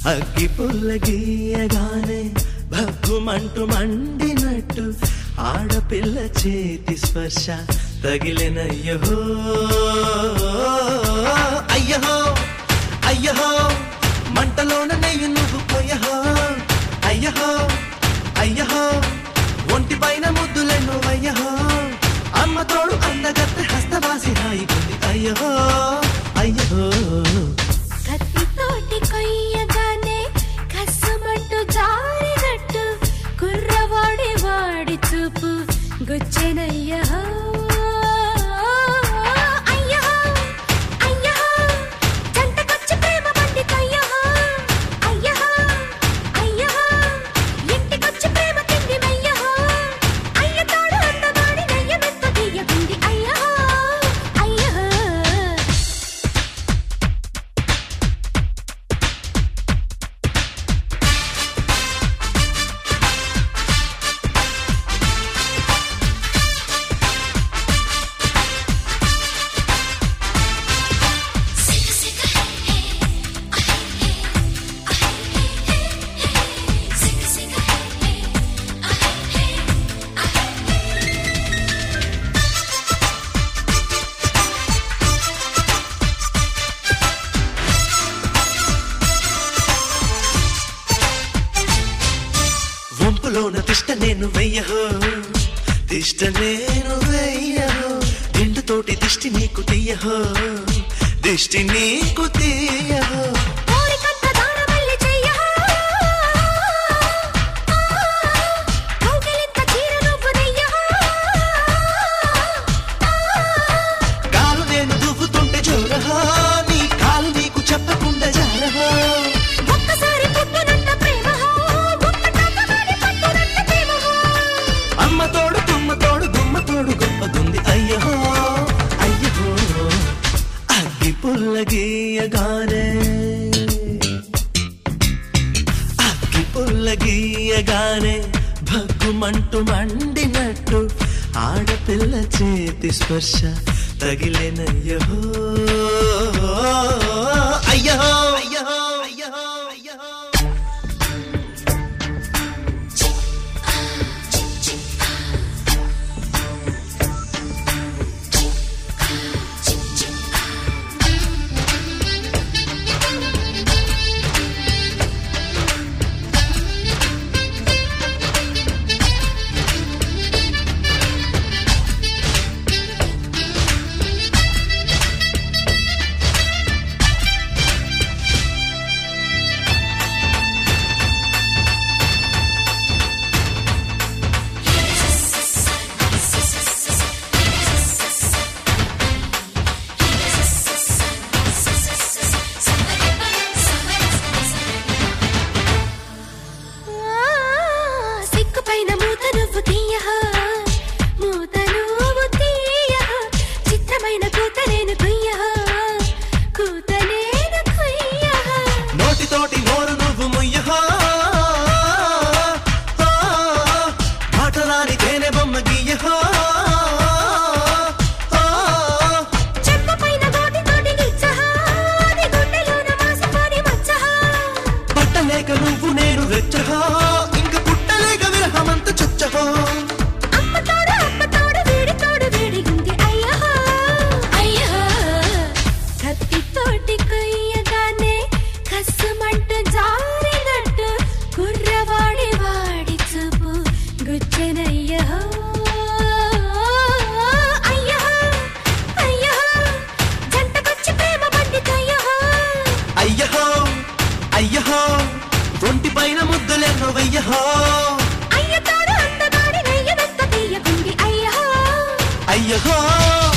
అగ్గి పుల్ల గీయగానే భగ్గుమంటూ మండినట్టు ఆడపిల్ల చేతి స్పర్శ తగిలినయ్యో అయ్యహో అయ్యహో మంటలోన నెయ్యి నువ్వు పోయహో అయ్యహో అయ్యహో ఒంటి పైన ముద్దులెన్ను అయ్యహో అమ్మ తోడు అందగత్తె హస్తవాసి హాయిగుంది అయ్యహో అయ్యహో కత్తితోటి కొయ్యగానే కసమంటూ జారినట్టు కుర్రవాడి వాడి చూపు గుచ్చెనయ్యా అయ్యో అయ్యో జంటకొచ్చి ప్రేమ పండితయ్యో అయ్యో అయ్యో ఇంటికొచ్చి ప్రేమ తిండిమయ్యో అయ్య తోడు అందమాడి నయ్యమెంత తీయకుంది అయ్యో అయ్యో వంపులోన తిష్ట నేను వెయ్యహో తిష్ట నేను వెయ్యహో దిండుతోటి దిష్టి నీకు తీయహో దిష్టి నీకు తీయహో కోరికంత దానమల్లి చెయ్యా కౌగిలింత చీర నువ్వు నెయ్యా కాలు నేను దువ్వుతుంటే జోరహో నీ కాలు నీకు చెప్పకుండా జారహో ఒక్కసారి పుట్టునంత ప్రేమ ఒక్కటాకమాడి పట్టునంత ప్రేమ అమ్మ తోడు తుమ్మ తోడు గుమ్మ తోడు గొప్పగుంది అయ్యహో అయ్యహో అగ్గి పుల్ల గీయగానే అగ్గి పుల్ల గీయగానే భగ్గుమంటూ మండినట్టు ఆడపిల్ల చేతి స్పర్శ తగిలినయ్యో అయ్యహో అయ్యహో అయ్యహో అయ్యహో సిక్కుపైన మూత నువ్వు తీయహ మూత నువ్వు తీయహ చిత్రమైన కూత నేను కుయ్యహ కూత నేను కుయ్యహ నోటితోటి నోరు నువ్వు ముయ్యహో మాటరాని తేనె బొమ్మ గీయహో చెంపపైన గోటి తోటి గిచ్చహ నీ గుండెలోన మాసిపోని మచ్చహ పట్టలేక నువ్వు నేను వెచ్చహో ఇంక పుట్టలేక విరహమంత చచ్చహో అమ్మ తోడు అమ్మ తోడు వీడి తోడు వీడిగుంది అయ్యహ అయ్యహ కత్తి తోటి కొయ్యగానే కస్సుమంటూ జారినట్టు కుర్రవాడి వాడి చూపు గుచ్చెనయ్యహ అయ్యహ అయ్యహ జంటకొచ్చి ప్రేమ పండితయ్యహ అయ్యహో అయ్యహో ఒంటి పైన ముద్దులెన్నో వెయ్యహో అయ్య తోడు అందగాడి నెయ్యమెంత తీయకుంది అయ్యహ అయ్యహో